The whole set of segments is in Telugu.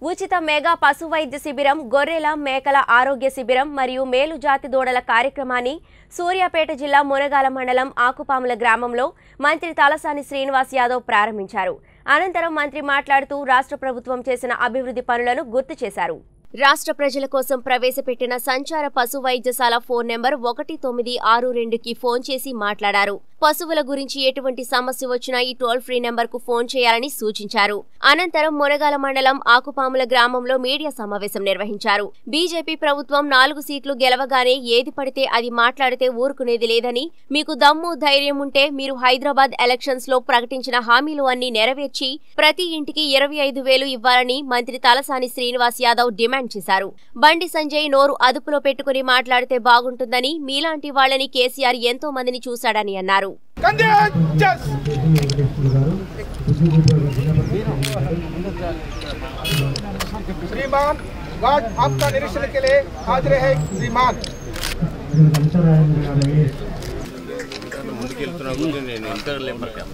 ఉచిత మెగా పశు వైద్య శిబిరం గొర్రెల మేకల ఆరోగ్య శిబిరం మరియు మేలు జాతి దూడల కార్యక్రమాన్ని సూర్యాపేట జిల్లా మునగాల మండలం ఆకుపాముల గ్రామంలో మంత్రి తలసాని శ్రీనివాస్ యాదవ్ ప్రారంభించారు అనంతరం మంత్రి మాట్లాడుతూ రాష్ట్ర ప్రభుత్వం చేసిన అభివృద్ధి పనులను గుర్తు చేశారు రాష్ట్ర ప్రజల కోసం ప్రవేశపెట్టిన సంచార పశు వైద్యశాల ఫోన్ నెంబర్ ఒకటి తొమ్మిది ఆరు రెండుకి ఫోన్ చేసి మాట్లాడారు పశువుల గురించి ఎటువంటి సమస్య వచ్చినా ఈ టోల్ ఫ్రీ నెంబర్ కు ఫోన్ చేయాలని సూచించారు అనంతరం మునగాల మండలం ఆకుపాముల గ్రామంలో మీడియా సమావేశం నిర్వహించారు బీజేపీ ప్రభుత్వం నాలుగు సీట్లు గెలవగానే ఏది పడితే అది మాట్లాడితే ఊరుకునేది లేదని మీకు దమ్ము ధైర్యం ఉంటే మీరు హైదరాబాద్ ఎలక్షన్స్ లో ప్రకటించిన హామీలు అన్ని నెరవేర్చి ప్రతి ఇంటికి ఇరవై ఐదు వేలు ఇవ్వాలని మంత్రి తలసాని శ్రీనివాస్ యాదవ్ డిమాండ్ చేశారు బండి సంజయ్ నోరు అదుపులో పెట్టుకుని మాట్లాడితే బాగుంటుందని మీలాంటి వాళ్ళని కేసీఆర్ ఎంతో మందిని చూశాడని అన్నారు Contagious! श्रीमान गार्ड आपका निरीक्षण के लिए हाजिर है श्रीमान ముందుకు వెళ్తున్నా కొద్దీ నేను ఎంత లేపడతాను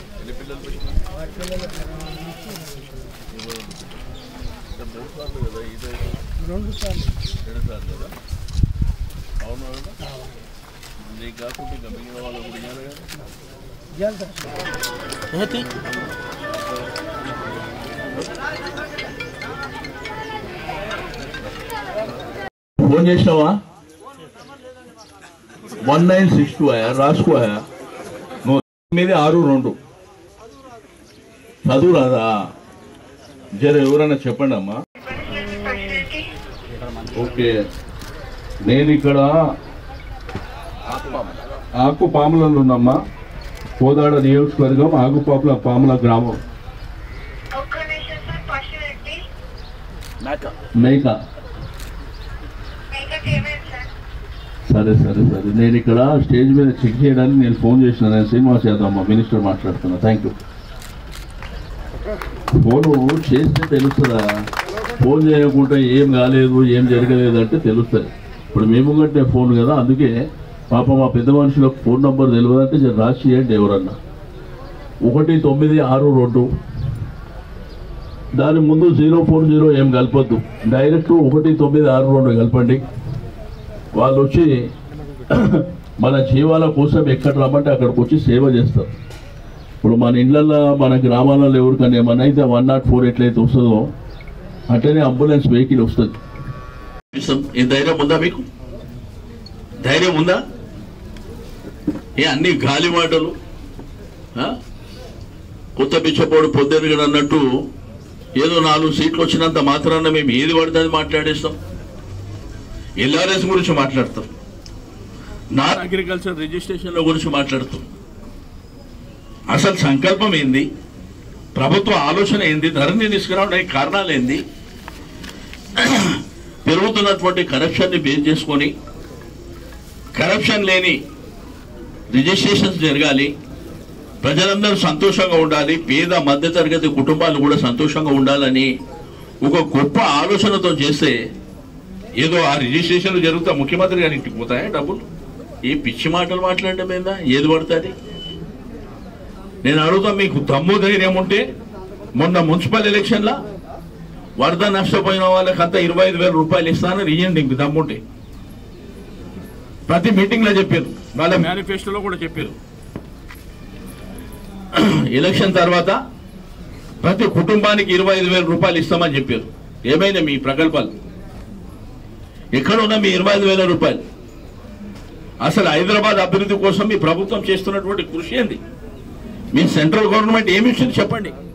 రెండు సార్లు కదా అవును కదా నీకు కాకుండా ఇంకా మిగిలిన వాళ్ళు కూడా ఉన్నారు కదా ఫోన్ చేసినావా వన్ నైన్ సిక్స్ టూ అయ్యా రాసుకో అయ్యా నువ్వు తొమ్మిది ఆరు రెండు చదువు రాదా జర ఎవరైనా చెప్పండి అమ్మా ఓకే నేను ఇక్కడ ఆకు పాములలో ఉన్నమ్మా కోదాడ నియోజకవర్గం ఆకుపాపుల పాముల గ్రామం ఒక్క నిమిషం సార్ పశు ఏంటి మేక ఇంకా ఏమైంది సార్ సరే సరే సరే నేను ఇక్కడ స్టేజ్ మీద చెక్ చేయడానికి నేను ఫోన్ చేసిన నేను శ్రీనివాస్ యాదవ్ అమ్మ మినిస్టర్ మాట్లాడుతున్నా థ్యాంక్ యూ ఫోను చేస్తే తెలుస్తుందా ఫోన్ చేయకుండా ఏం కాలేదు ఏం జరగలేదు అంటే తెలుస్తుంది ఇప్పుడు మేము కట్టే ఫోన్ కదా అందుకే పాప మా పెద్ద మనుషులకు ఫోన్ నంబర్ తెలియదు అంటే జర రాసి చేయండి ఎవరన్నా ఒకటి తొమ్మిది ఆరు రెండు దాని ముందు జీరో ఫోర్ జీరో ఏం కలపొద్దు డైరెక్ట్ ఒకటి తొమ్మిది ఆరు రెండు కలపండి వాళ్ళు వచ్చి మన జీవాల కోసం ఎక్కడ రమ్మంటే అక్కడికి వచ్చి సేవ చేస్తారు ఇప్పుడు మన ఇళ్ళల్లో మన గ్రామాలలో ఎవరికైనా ఏమన్నా అయితే వన్ నాట్ ఫోర్ ఎట్లయితే వస్తుందో అట్లనే అంబులెన్స్ వెహికల్ వస్తుంది ఈ ధైర్యం ఉందా మీకు ధైర్యం ఉందా ఏ అన్ని గాలి మాటలు ఆ? కొత్త బిచ్చపోడు పొద్దురుగడు అన్నట్టు ఏదో నాలుగు సీట్లు వచ్చినంత మాత్రాన మేము ఏది పడితే అది మాట్లాడేస్తాం ఎల్ఆర్ఎస్ గురించి మాట్లాడతాం నాన్ అగ్రికల్చర్ రిజిస్ట్రేషన్ల గురించి మాట్లాడుతాం అసలు సంకల్పం ఏంది ప్రభుత్వ ఆలోచన ఏంది ధరని తీసుకురావడానికి కారణాలు ఏంది పెరుగుతున్నటువంటి కరప్షన్ని బేస్ చేసుకొని కరప్షన్ లేని రిజిస్ట్రేషన్స్ జరగాలి ప్రజలందరూ సంతోషంగా ఉండాలి పేద మధ్యతరగతి కుటుంబాలు కూడా సంతోషంగా ఉండాలని ఒక గొప్ప ఆలోచనతో చేస్తే ఏదో ఆ రిజిస్ట్రేషన్లు జరుగుతా ముఖ్యమంత్రి గారి ఇంటికి పోతాయా డబ్బులు ఏ పిచ్చి మాటలు మాట్లాడడం ఏందా ఏది పడుతుంది నేను అడుగుతా మీకు దమ్ము ధైర్యం ఉంటే మొన్న మున్సిపల్ ఎలక్షన్ల వరద నష్టపోయిన వాళ్ళకంతా ఇరవై ఐదు వేల రూపాయలు ఇస్తానని ఇయ్యండి ఇంక దమ్ముంటే ప్రతి మీటింగ్ లో చెప్పారు వాళ్ళ మేనిఫెస్టోలో కూడా చెప్పారు ఎలక్షన్ తర్వాత ప్రతి కుటుంబానికి ఇరవై ఐదు వేల రూపాయలు ఇస్తామని చెప్పారు ఏమైనా మీ ప్రకల్పాలు ఎక్కడ ఉన్నా మీ ఇరవై ఐదు వేల రూపాయలు అసలు హైదరాబాద్ అభివృద్ధి కోసం మీ ప్రభుత్వం చేస్తున్నటువంటి కృషి ఏంది మీ సెంట్రల్ గవర్నమెంట్ ఏమి ఇచ్చింది చెప్పండి